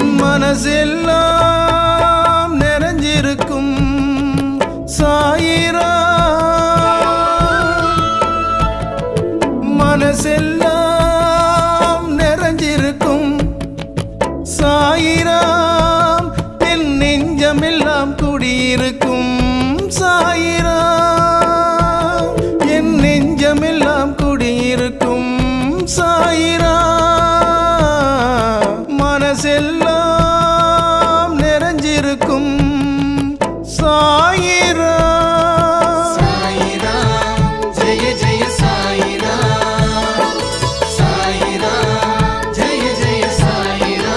என் மனசெல்லாம் நிறைஞ்சிருக்கும் சாயிரா மனசெல்லாம் நிறைஞ்சிருக்கும் சாயிராம் என் நெஞ்சமெல்லாம் குடியிருக்கும் சாயிராம் என் நெஞ்சமெல்லாம் குடியிருக்கும் சாயிரா மனசெல்லாம் நிறைஞ்சிருக்கும் சாயிரா சாயிரா ஜெய ஜெய சாயிரா சாயிரா ஜெய ஜெய சாயிரா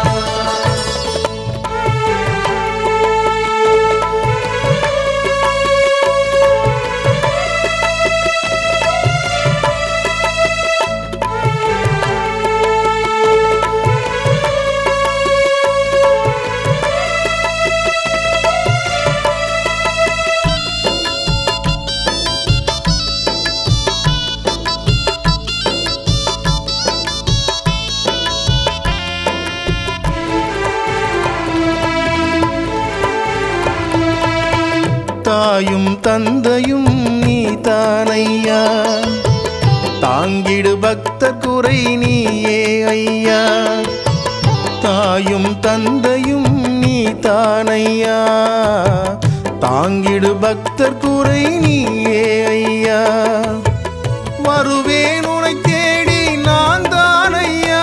தாயும் தந்தையும் நீ தானையா தாங்கிடு பக்த குறை நீயே ஐயா தாயும் தந்தையும் நீ தானையா தாங்கிடு பக்தர் குறை நீயே ஐயா வருவேன் உனை தேடி நான் தானையா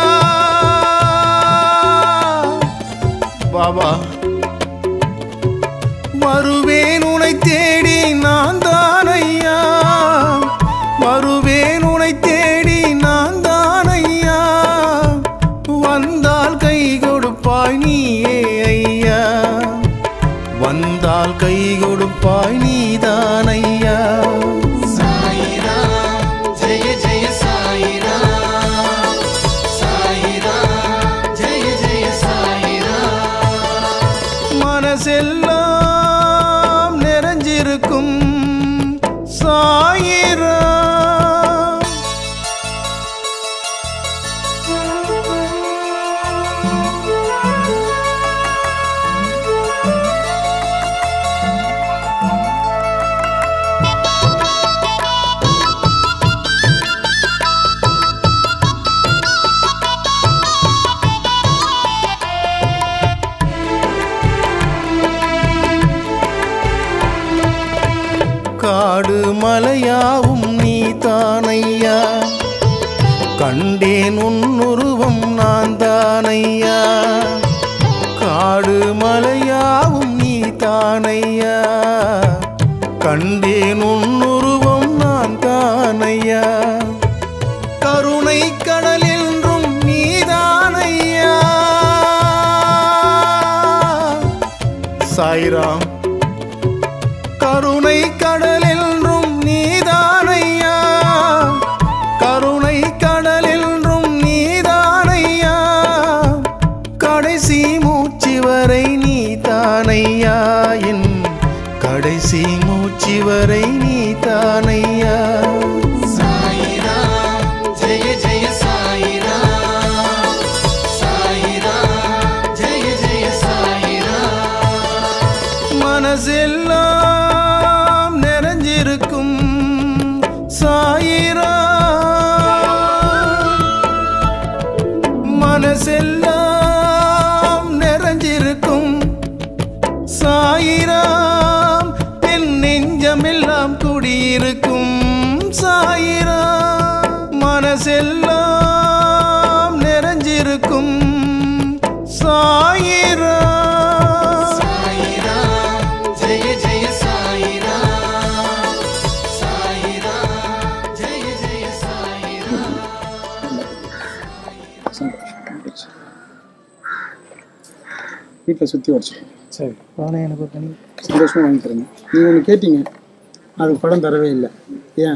பாபா வருவேன் உனை தேடி நான் தானையா வருவேன் உனை தேடி நான் தானையா வந்தால் கை கொடுப்பாய் நீயே ஐயா வந்தால் கை கொடுப்பாய் நீதானையா சாயிரா ஜெய ஜெய சாயிரா சாயிரா ஜெய ஜெய சாயிரா மனசெல்லாம் நிறைஞ்சிருக்கும் சாயிரா காடு மலையாவும் நீ தானையா கண்டேன் உன்னுருவம் நான் தானையா காடு மலையாவும் நீ தானையா கண்டேன் உன்னுருவம் நான் தானையா கருணை கடல் என்றும் நீதானையா சாய்ராம் கருணை கடல் என்றும் நீதானையா கருணை கடல் என்றும் நீதானையா கடைசி மூச்சு வரை நீதானையா என் கடைசி மூச்சு வரை நீதானையா சாயிரா ஜெய ஜெய சாயிரா சாயிரா ஜெய ஜெய சாயிரா மனசெல்லாம் நிறைஞ்சிருக்கும் சாயிரா மனசெல்லாம் நிறைஞ்சிருக்கும் சாயிராம் என் நெஞ்சமெல்லாம் குடியிருக்கும் சாயிரா மனசெல்லாம் நிறைஞ்சிருக்கும் சாயிரா சாயிரா ஜெய ஜெய சாயிரா சாயிரா ஜெய ஜெய சாயிரா வீட்டில் சுற்றி வச்சுக்கோங்க சரி பணம் எனக்கு ஒரு தனி சந்தோஷமாக வாங்கி தரேங்க நீங்கள் ஒன்று கேட்டீங்க அதுக்கு படம் தரவே இல்லை ஏன்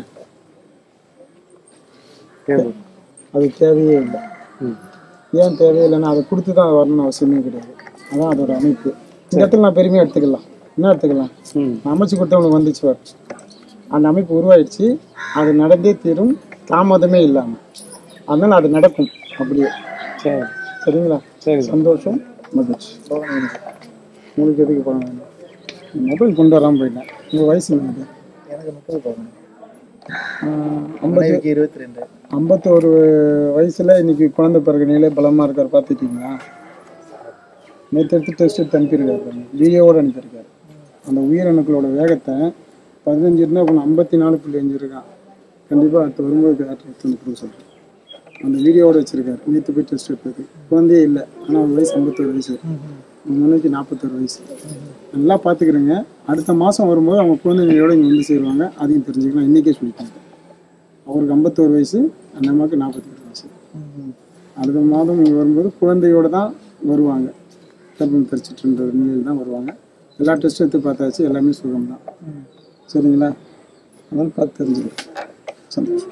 தேவை அது தேவையே இல்லை ஏன் தேவையில்லைன்னா அதை கொடுத்து தான் வரணும்னு அவசியமே கிடையாது அதான் அதோட அமைப்பு இந்த இடத்துல நான் பெருமையாக எடுத்துக்கலாம் என்ன எடுத்துக்கலாம் நான் அமைச்சு கொடுத்தவனுக்கு வந்துச்சு வர அந்த அமைப்பு உருவாயிடுச்சு அது நடந்தே தீரும் தாமதமே இல்லாமல் அதனால அது நடக்கும் அப்படியே சரி சரிங்களா சரி சந்தோஷம் மகிழ்ச்சி உங்களுக்கு எதுக்கு பணம் வேணும் மொபைல் கொண்டு வராமல் போயிட்டேன் உங்கள் வயசு என்னது எனக்கு முப்பது பவுன் ஐம்பத்தி மனைவிக்கு இருபத்தி ரெண்டு ஐம்பத்தோரு வயசில் இன்னைக்கு குழந்தை பிறகு நிலை பலமாக இருக்கார் பார்த்துட்டீங்களா நேற்று எடுத்து டெஸ்ட் எடுத்து அனுப்பியிருக்காரு வீடியோவோடு அனுப்பியிருக்காரு அந்த உயிரணுக்களோட வேகத்தை பதினஞ்சு இருந்தால் இப்போ ஐம்பத்தி நாலு புள்ளி அஞ்சு இருக்கான் கண்டிப்பாக அடுத்து வரும்போது டாக்டர் எடுத்து வந்து கொடுக்க சொல்கிறேன் அந்த வீடியோவோட வச்சிருக்காரு நேற்று போய் டெஸ்ட் எடுத்தது குழந்தையே இல்லை ஆனால் அவர் வயசு ஐம்பத்தோரு வயசு உங்கள் மனைவிக்கு நாற்பத்தோரு வயசு நல்லா பார்த்துக்கிறேங்க அடுத்த மாதம் வரும்போது அவங்க குழந்தைங்களோட இங்கே வந்து சேருவாங்க அதையும் தெரிஞ்சுக்கலாம் இன்றைக்கே சொல்லிட்டாங்க அவருக்கு ஐம்பத்தோரு வயசு அந்த அம்மாவுக்கு நாற்பத்தெட்டு வயசு அடுத்த மாதம் இங்கே வரும்போது குழந்தையோட தான் வருவாங்க கர்ப்பம் தரிச்சிட்டுன்ற நிலையில் தான் வருவாங்க எல்லா டெஸ்ட் எடுத்து பார்த்தாச்சு எல்லாமே சுகம் தான் சரிங்களா அதனால பார்த்து தெரிஞ்சுக்கிறேன் சந்தோஷம்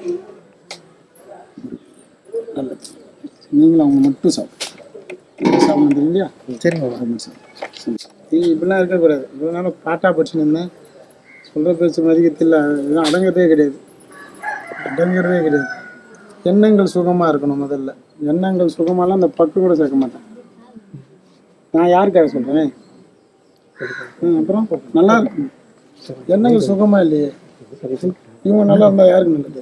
நல்லது நீங்களும் அவங்க மட்டும் சாப்பிடும் சாப்பிட தெரியும் இல்லையா சரிங்க ரொம்ப சரி. சரி. நீ இப்படிலாம் இருக்கக்கூடாது இவ்வளோ நாளும் பாட்டா படிச்சுன்னு இருந்தேன் சொல்கிற பேச்சு மதிக்கத்தில் இதெல்லாம் அடங்குறதே கிடையாது அடங்குறதே கிடையாது எண்ணங்கள் சுகமாக இருக்கணும் முதல்ல எண்ணங்கள் சுகமாலாம் அந்த பக்கு கூட சேர்க்க மாட்டேன் நான் யாருக்காக சொல்கிறேன் அப்புறம் நல்லா இருக்கும் எண்ணங்கள் சுகமா இல்லையே இவங்க நல்லா இருந்தா யாருக்கு நல்லது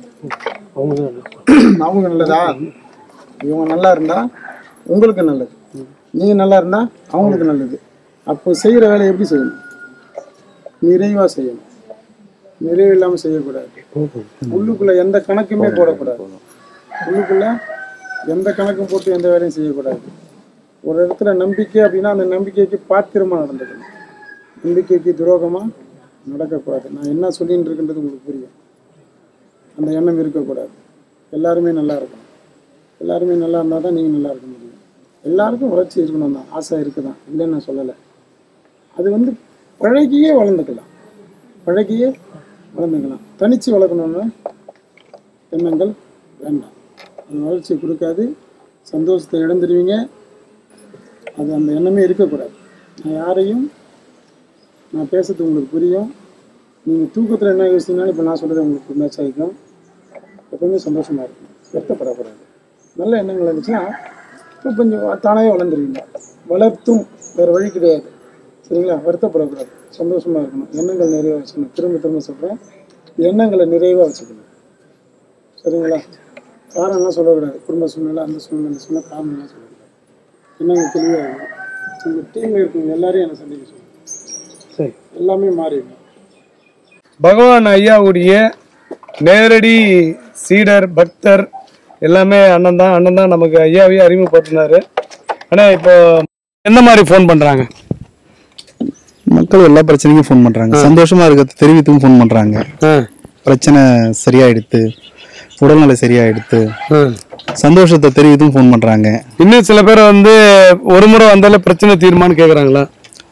அவங்க நல்லதா இவங்க நல்லா இருந்தா உங்களுக்கு நல்லது நீங்க நல்லா இருந்தா அவங்களுக்கு நல்லது அப்போ செய்யற வேலையை எப்படி செய்யணும் நிறைவா செய்யணும் நிறைவு இல்லாம செய்யக்கூடாது உள்ளுக்குள்ள எந்த கணக்குமே போடக்கூடாது உள்ளுக்குள்ள எந்த கணக்கும் போட்டு எந்த வேலையும் செய்யக்கூடாது ஒரு இடத்துல நம்பிக்கை அப்படின்னா அந்த நம்பிக்கைக்கு பாத்திரமா நடந்துக்கணும் நம்பிக்கைக்கு துரோகமா நடக்கக்கூடாது நான் என்ன சொல்லிட்டு இருக்குன்றது உங்களுக்கு புரியும் அந்த எண்ணம் இருக்கக்கூடாது எல்லாருமே நல்லா இருக்கணும் எல்லாருமே நல்லா இருந்தால் தான் நீங்கள் நல்லா இருக்க முடியும் எல்லாருக்கும் வளர்ச்சி இருக்கணும் தான் ஆசை இருக்குதான் இல்லைன்னு நான் சொல்லலை அது வந்து பழகியே வளர்ந்துக்கலாம் பழகியே வளர்ந்துக்கலாம் தனிச்சு வளர்க்கணும்னு எண்ணங்கள் வேண்டாம் அது வளர்ச்சி கொடுக்காது சந்தோஷத்தை இழந்துடுவீங்க அது அந்த எண்ணமே இருக்கக்கூடாது நான் யாரையும் நான் பேசுறது உங்களுக்கு புரியும் நீங்கள் தூக்கத்தில் என்ன யோசிச்சீங்கனாலும் இப்போ நான் சொல்கிறது உங்களுக்கு மேட்ச் ஆகிக்கும் எப்பவுமே சந்தோஷமாக இருக்கும் வருத்தப்படக்கூடாது நல்ல எண்ணங்கள் இருந்துச்சுன்னா இப்போ கொஞ்சம் தானாகவே வளர்ந்துருவீங்க வளர்த்தும் வேறு வழி கிடையாது சரிங்களா வருத்தப்படக்கூடாது சந்தோஷமாக இருக்கணும் எண்ணங்கள் நிறைவாக வச்சுக்கணும் திரும்ப திரும்ப சொல்கிறேன் எண்ணங்களை நிறைவாக வச்சுக்கணும் சரிங்களா காரணம்லாம் சொல்லக்கூடாது குடும்ப சூழ்நிலை அந்த சூழ்நிலை இந்த சூழ்நிலை காரணம்லாம் சொல்லக்கூடாது எண்ணங்கள் தெளிவாக இருக்கணும் உங்கள் டீமில் இருக்கவங்க எல்லாரையும் என்னை சந்திக்க சொல்லுங்கள் சரி எல்லாமே மாறிடும் பகவான் ஐயாவுடைய நேரடி சீடர் பக்தர் எல்லாமே அண்ணன் தான் அண்ணன் தான் நமக்கு ஐயாவையே அறிமுகப்படுத்தினாரு ஆனால் இப்போ எந்த மாதிரி ஃபோன் பண்ணுறாங்க மக்கள் எல்லா பிரச்சனைக்கும் ஃபோன் பண்றாங்க சந்தோஷமா இருக்கிறது தெரிவித்தும் ஃபோன் பண்றாங்க பிரச்சனை சரியாயிடுத்து உடல்நிலை சரியாயிடுத்து சந்தோஷத்தை தெரிவித்தும் ஃபோன் பண்றாங்க இன்னும் சில பேர் வந்து ஒரு முறை வந்தாலே பிரச்சனை தீருமான்னு கேட்குறாங்களா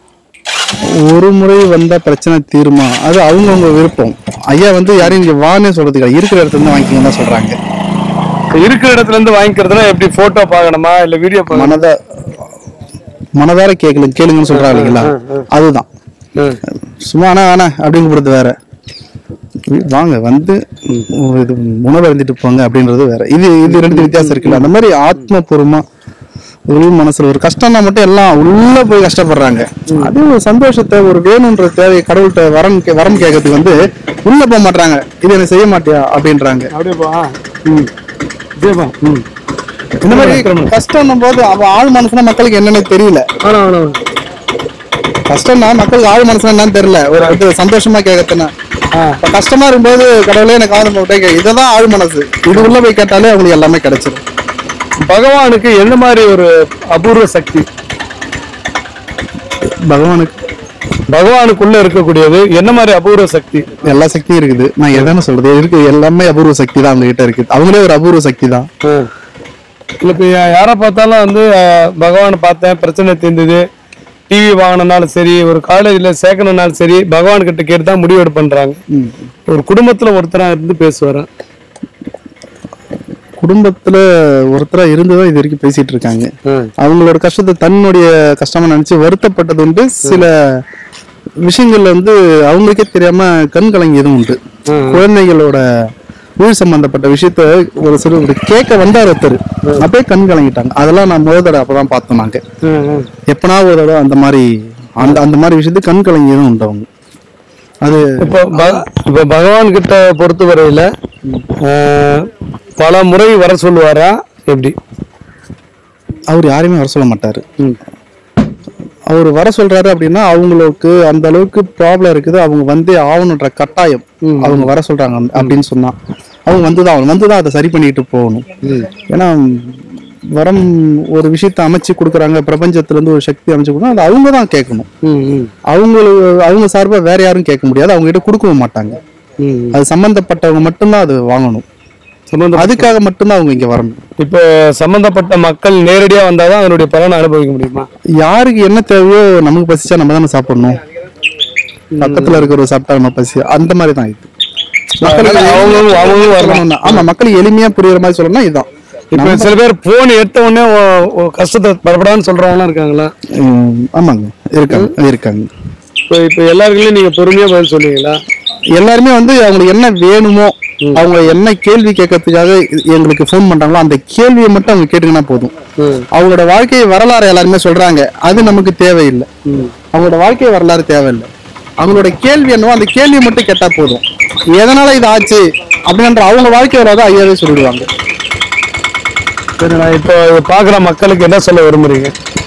ஒரு முறை வந்தா பிரச்சனை தீருமா அது அவங்கவுங்க விருப்பம் ஐயா வந்து யாரையும் இங்க வான்னு சொல்றது கிடையாது இருக்கிற இடத்துல இருந்து வாங்கிக்கங்க தான் சொல்றாங்க இருக்கிற இடத்துல இருந்து வாங்கிக்கிறதுனா எப்படி ஃபோட்டோ பார்க்கணுமா இல்லை வீடியோ பார்க்கணுமா மனதா மனதார கேட்கல கேளுங்கன்னு சொல்றாங்க இல்லைங்களா அதுதான் சும்மா ஆனா வேணா அப்படின்னு கூப்பிடுறது வேற வாங்க வந்து ஒரு இது உணவு இருந்துட்டு போங்க அப்படின்றது வேற இது இது ரெண்டு வித்தியாசம் இருக்குல்ல அந்த மாதிரி ஆத்மபூர்வமா உள் மனசுல ஒரு கஷ்டம்னா மட்டும் எல்லாம் உள்ள போய் கஷ்டப்படுறாங்க அது ஒரு சந்தோஷத்தை ஒரு வேணுன்ற தேவை கடவுள்கிட்ட வரம் கே- வரம் கேட்கறதுக்கு வந்து உள்ள போக மாட்டாங்க இது எனக்கு செய்ய மாட்டியா அப்படின்றாங்க அப்படியேப்பா ம் இதேப்பா ம் இந்த மாதிரி கஷ்டம் போது அவ ஆள் மனசுனா மக்களுக்கு என்னன்னு தெரியல வேணாம் வேணாம் கஷ்டம்னா மக்களுக்கு ஆள் மனசுனா என்னன்னு தெரியல ஒரு இது சந்தோஷமா கேட்கறதுனா இப்ப கஷ்டமா இருக்கும்போது கடவுளே எனக்கு ஆதரவு போட்டே இதுதான் ஆள் மனசு இது உள்ள போய் கேட்டாலே அவங்களுக்கு எல்லாமே கிடைச்சிடும் பகவானுக்கு எந்த மாதிரி ஒரு அபூர்வ சக்தி பகவானுக்கு பகவானுக்குள்ள இருக்கக்கூடியது என்ன மாதிரி அபூர்வ சக்தி எல்லா சக்தியும் இருக்குது நான் எதான சொல்றது இருக்கு எல்லாமே அபூர்வ சக்தி தான் அவங்க கிட்ட இருக்குது அவங்களே ஒரு அபூர்வ சக்தி தான் இல்ல இப்ப யா- யாரை பார்த்தாலும் வந்து அஹ், பகவானை பார்த்தேன் பிரச்சனை தீர்ந்தது டிவி வாங்கினாலும் சரி ஒரு காலேஜ்ல சேர்க்கணும்னாலும் சரி பகவான் கிட்ட கேட்டு தான் முடிவு எடுப்பண்றாங்க ஒரு குடும்பத்துல ஒருத்தரா இருந்து பேசுவாராம் குடும்பத்துல ஒருத்தரா இருந்துதான் இது வரைக்கும் பேசிட்டு இருக்காங்க அவங்களோட கஷ்டத்தை தன்னுடைய கஷ்டமா நினைச்சு வருத்தப்பட்டது உண்டு சில விஷயங்கள்ல வந்து அவங்களுக்கே தெரியாம கண் கலங்கியதும் உண்டு குழந்தைகளோட உயிர் சம்பந்தப்பட்ட விஷயத்த ஒரு சிறு ஒரு கேட்க வந்தார் ஒருத்தர் அப்படியே கண் கலங்கிட்டாங்க அதெல்லாம் நான் முதல் தடவை அப்பதான் பார்த்தோம் நாங்க எப்பனா ஒரு தடவை அந்த மாதிரி அந்த அந்த மாதிரி விஷயத்துக்கு கண் கலங்கியதும் உண்டு அவங்க அது இப்போ ப- இப்போ பகவான் கிட்ட பொறுத்தவரையில ஆஹ், பல முறை வர சொல்லுவாரா எப்படி அவர் யாரையுமே வர சொல்ல மாட்டாரு அவர் வர சொல்றாரு அப்படின்னா அவங்களுக்கு அந்த அளவுக்கு ப்ராப்ளம் இருக்குது அவங்க வந்தே ஆகணுன்ற கட்டாயம் அவங்க வர சொல்றாங்க அந்த- அப்படின்னு சொன்னா அவங்க வந்துதான் அவங்க வந்துதான் அதை சரி பண்ணிட்டு போகணும் ஏன்னா வரம் ஒரு விஷயத்த அமைச்சு கொடுக்குறாங்க பிரபஞ்சத்துல இருந்து ஒரு சக்தி அமைச்சு கொடுக்கணும் அது அவங்க தான் கேட்கணும் அவங்களுக்கு அவங்க சார்பா வேற யாரும் கேட்க முடியாது அவங்க கிட்ட கொடுக்கவும் மாட்டாங்க அது சம்பந்தப்பட்டவங்க மட்டும்தான் அது வாங்கணும் அதுக்காக மட்டும்தான் அவங்க இங்க வரணும் இப்போ சம்பந்தப்பட்ட மக்கள் நேரடியா வந்தாதான் அதனுடைய பலனை அனுபவிக்க முடியுமா யாருக்கு என்ன தேவையோ நமக்கு பசிச்சா நம்ம தானே சாப்பிடணும் பக்கத்துல இருக்கிறவர் சாப்பிட்டா நம்ம பசி அந்த மாதிரி தான் இது மக்களுக்கு அவங்க அவங்க வரணும் சொல்லணும்னா, ஆமா மக்களுக்கு எளிமையா புரியுற மாதிரி சொல்லணும்னா இதுதான் இப்போ சில பேர் போன் எடுத்த உடனே ஓ- ஓ கஷ்டத்தை பரப்படான்னு சொல்றவங்களாம் இருக்காங்களா உம், ஆமாங்க இருக்காங்க இருக்காங்க இப்போ இப்போ எல்லாருக்குள்ளயும் நீங்க பொறுமையா பதில் சொல்லுவீங்களா எல்லாருமே வந்து அவங்களுக்கு என்ன வேணுமோ அவங்க என்ன கேள்வி கேட்கறதுக்காக எங்களுக்கு ஃபோன் பண்றாங்களோ அந்த கேள்வியை மட்டும் அவங்க கேட்டுக்கினா போதும் அவங்களோட வாழ்க்கை வரலாறு எல்லாருமே சொல்றாங்க அது நமக்கு தேவையில்லை அவங்களோட வாழ்க்கை வரலாறு தேவையில்லை அவங்களோட கேள்வி என்னவோ அந்த கேள்வியை மட்டும் கேட்டா போதும் எதனால இது ஆச்சு அப்படின்ற அவங்க வாழ்க்கை வராத ஐயாவே சொல்லிடுவாங்க சரி நான் இப்போ இதை பார்க்குற மக்களுக்கு என்ன சொல்ல விரும்புறீங்க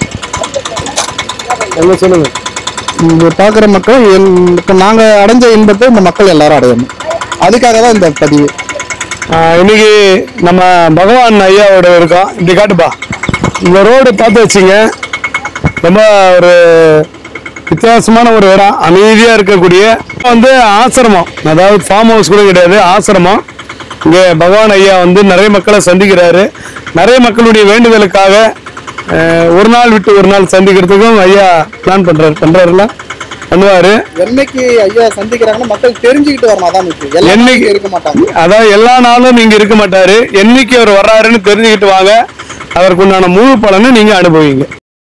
என்ன சொல்லுங்க இங்க பாக்குற மக்கள் எல்- இப்ப நாங்க அடைஞ்ச இன்பத்தை இந்த மக்கள் எல்லாரும் அடையணும் அதுக்காக தான் இந்த பதிவு ஆஹ் இன்னைக்கு நம்ம பகவான் ஐயாவோட இருக்கோம் இப்படி காட்டுப்பா இந்த ரோடு பார்த்து வச்சுங்க ரொம்ப ஒரு வித்தியாசமான ஒரு இடம் அமைதியா இருக்கக்கூடிய வந்து ஆசிரமம் அதாவது ஃபார்ம் ஹவுஸ் கூட கிடையாது ஆசிரமம் இங்கே பகவான் ஐயா வந்து நிறைய மக்களை சந்திக்கிறாரு நிறைய மக்களுடைய வேண்டுதலுக்காக ஆஹ் ஒரு நாள் விட்டு ஒரு நாள் சந்திக்கிறதுக்கும் ஐயா பிளான் பண்றாரு பண்றாருல பண்ணுவாரு என்னைக்கு ஐயா சந்திக்கிறாங்கன்னா மக்கள் தெரிஞ்சுக்கிட்டு வரணும் அதான் முக்கியம் என்னைக்கு- இருக்க மாட்டாங்க அதாவது எல்லா நாளும் நீங்க இருக்க மாட்டாரு என்னைக்கு அவர் வர்றாருன்னு தெரிஞ்சுக்கிட்டு வாங்க அதற்கு உண்டான முழு பலனை நீங்க அனுபவிங்க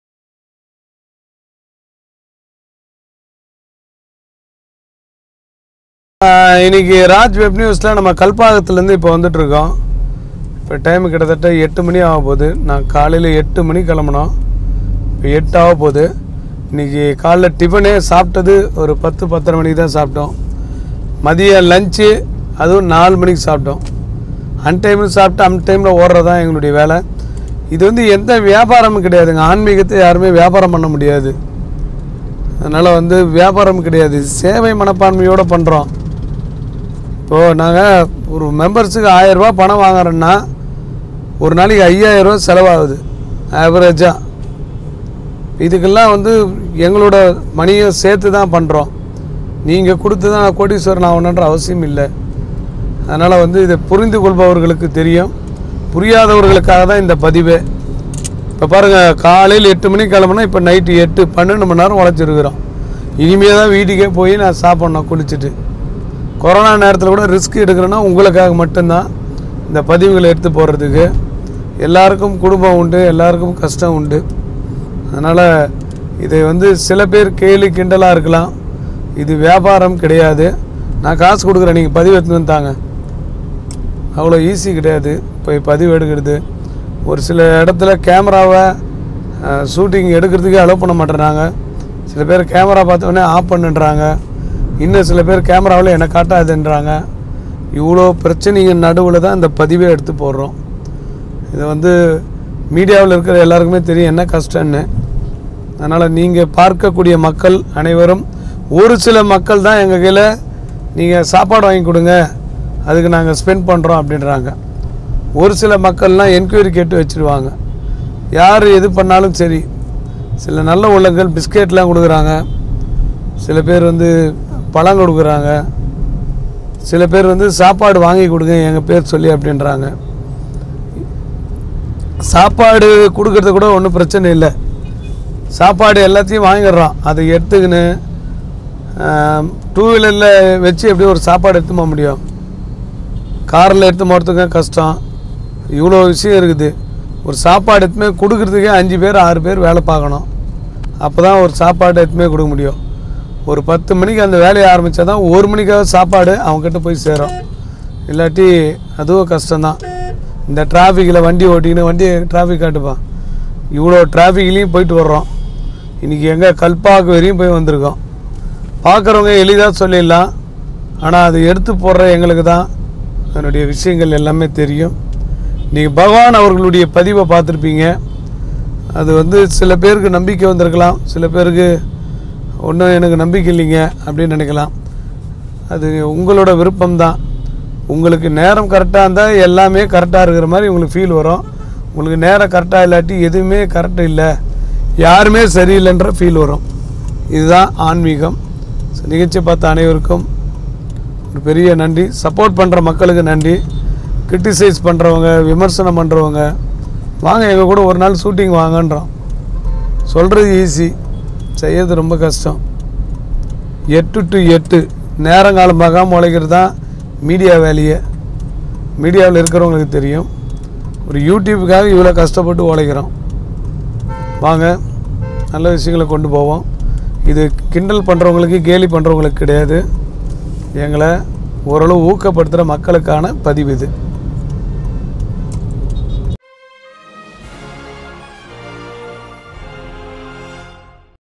ஆஹ் இன்னைக்கு ராஜ் வெப் நியூஸில் நம்ம கல்பாகத்துலேருந்து இப்போ வந்துட்டு இருக்கோம் இப்போ டைம் கிட்டத்தட்ட எட்டு மணி ஆக போகுது நான் காலையில் எட்டு மணி கிளம்புனோம் இப்போ எட்டு ஆக போகுது இன்னைக்கு காலைல டிஃபனே சாப்பிட்டது ஒரு பத்து பத்தரை மணிக்கு தான் சாப்பிட்டோம் மதியம் லஞ்சு அதுவும் நாலு மணிக்கு சாப்பிட்டோம் அன் டைமில் சாப்பிட்டு அன் டைமில் ஓடுறது தான் எங்களுடைய வேலை இது வந்து எந்த வியாபாரமும் கிடையாதுங்க ஆன்மீகத்தை யாருமே வியாபாரம் பண்ண முடியாது அதனால் வந்து வியாபாரம் கிடையாது சேவை மனப்பான்மையோடு பண்ணுறோம் இப்போது நாங்கள் ஒரு மெம்பர்ஸுக்கு ஆயரூபா பணம் வாங்குறோன்னா ஒரு நாளைக்கு ஐயாயிரரூவா செலவாகுது ஆவரேஜாக இதுக்கெல்லாம் வந்து எங்களோட மணியை சேர்த்து தான் பண்ணுறோம் நீங்கள் கொடுத்து தான் நான் கோடீஸ்வரன் ஆகணுன்ற அவசியம் இல்லை அதனால் வந்து இதை புரிந்து கொள்பவர்களுக்கு தெரியும் புரியாதவர்களுக்காக தான் இந்த பதிவே இப்போ பாருங்கள் காலையில் எட்டு மணிக்கு கிளம்புனா இப்போ நைட்டு எட்டு பன்னெண்டு மணி நேரம் உழைச்சிருக்கிறோம் இனிமே தான் வீட்டுக்கே போய் நான் சாப்பிட்ணும் குளிச்சுட்டு கொரோனா நேரத்தில் கூட ரிஸ்க் எடுக்கிறேன்னா உங்களுக்காக மட்டும்தான் இந்த பதிவுகளை எடுத்து போடுறதுக்கு எல்லாருக்கும் குடும்பம் உண்டு எல்லாருக்கும் கஷ்டம் உண்டு அதனால் இதை வந்து சில பேர் கேலி கிண்டலாக இருக்கலாம் இது வியாபாரம் கிடையாது நான் காசு கொடுக்குறேன் நீங்கள் பதிவு எடுத்துன்னு வந்தாங்க அவ்வளோ ஈஸி கிடையாது போய் பதிவு எடுக்கிறது ஒரு சில இடத்துல கேமராவை ஷூட்டிங் எடுக்கிறதுக்கே அலோவ் பண்ண மாட்டேறாங்க சில பேர் கேமரா பார்த்தோன்னே ஆஃப் பண்ணுன்றாங்க இன்னும் சில பேர் கேமராவில் என்னை காட்டாதுன்றாங்க இவ்வளோ பிரச்சனைங்க நடுவில் தான் இந்த பதிவே எடுத்து போடுறோம் இது வந்து மீடியாவில் இருக்கிற எல்லாருக்குமே தெரியும் என்ன கஷ்டம்னு அதனால் நீங்கள் பார்க்கக்கூடிய மக்கள் அனைவரும் ஒரு சில மக்கள் தான் எங்கள் கையில் நீங்கள் சாப்பாடு வாங்கி கொடுங்க அதுக்கு நாங்கள் ஸ்பெண்ட் பண்ணுறோம் அப்படின்றாங்க ஒரு சில மக்கள்லாம் என்கொயரி கேட்டு வச்சுருவாங்க யார் எது பண்ணாலும் சரி சில நல்ல உள்ளங்கள் பிஸ்கெட்லாம் கொடுக்குறாங்க சில பேர் வந்து பழம் கொடுக்குறாங்க சில பேர் வந்து சாப்பாடு வாங்கி கொடுங்க எங்கள் பேர் சொல்லி அப்படின்றாங்க சாப்பாடு கொடுக்கறது கூட ஒன்றும் பிரச்சனை இல்லை சாப்பாடு எல்லாத்தையும் வாங்கிடுறோம் அதை எடுத்துக்கின்னு டூ வீலரில் வச்சு எப்படி ஒரு சாப்பாடு எடுத்து போக முடியும் காரில் எடுத்து போகிறதுக்கும் கஷ்டம் இவ்வளோ விஷயம் இருக்குது ஒரு சாப்பாடு எடுத்துமே கொடுக்கறதுக்கே அஞ்சு பேர் ஆறு பேர் வேலை பார்க்கணும் அப்போ தான் ஒரு சாப்பாடு எடுத்துமே கொடுக்க முடியும் ஒரு பத்து மணிக்கு அந்த வேலையை ஆரம்பித்தா தான் ஒரு மணிக்காவது சாப்பாடு அவங்கக்கிட்ட போய் சேரும் இல்லாட்டி அதுவும் கஷ்டம்தான் இந்த டிராஃபிக்கில் வண்டி ஓட்டிக்கின்னு வண்டி டிராஃபிக் காட்டுப்பா இவ்வளோ டிராஃபிக்லேயும் போயிட்டு வர்றோம் இன்றைக்கி எங்கே கல்பாக்கு வரையும் போய் வந்திருக்கோம் பார்க்குறவங்க எளிதாக சொல்லிடலாம் ஆனால் அது எடுத்து போடுற எங்களுக்கு தான் அதனுடைய விஷயங்கள் எல்லாமே தெரியும் நீங்கள் பகவான் அவர்களுடைய பதிவை பார்த்துருப்பீங்க அது வந்து சில பேருக்கு நம்பிக்கை வந்திருக்கலாம் சில பேருக்கு ஒன்றும் எனக்கு நம்பிக்கை இல்லைங்க அப்படின்னு நினைக்கலாம் அது உங்களோட விருப்பம்தான் உங்களுக்கு நேரம் கரெக்டாக இருந்தால் எல்லாமே கரெக்டாக இருக்கிற மாதிரி உங்களுக்கு ஃபீல் வரும் உங்களுக்கு நேரம் கரெக்டாக இல்லாட்டி எதுவுமே கரெக்டாக இல்லை யாருமே சரியில்லைன்ற ஃபீல் வரும் இதுதான் ஆன்மீகம் So, நிகழ்ச்சி பார்த்த அனைவருக்கும் ஒரு பெரிய நன்றி சப்போர்ட் பண்ணுற மக்களுக்கு நன்றி கிரிட்டிசைஸ் பண்ணுறவங்க விமர்சனம் பண்ணுறவங்க வாங்க எங்கள் கூட ஒரு நாள் ஷூட்டிங் வாங்கன்றோம் சொல்கிறது ஈஸி செய்யறது ரொம்ப கஷ்டம் எட்டு டு எட்டு நேரங்காலம் பார்க்காம உழைக்கிறது தான் மீடியா வேலையே மீடியாவில் இருக்கிறவங்களுக்கு தெரியும் ஒரு யூடியூப்புக்காக இவ்வளோ கஷ்டப்பட்டு உழைக்கிறோம் வாங்க நல்ல விஷயங்களை கொண்டு போவோம் இது கிண்டல் பண்ணுறவங்களுக்கு கேலி பண்ணுறவங்களுக்கு கிடையாது எங்களை ஓரளவு ஊக்கப்படுத்துகிற மக்களுக்கான பதிவு இது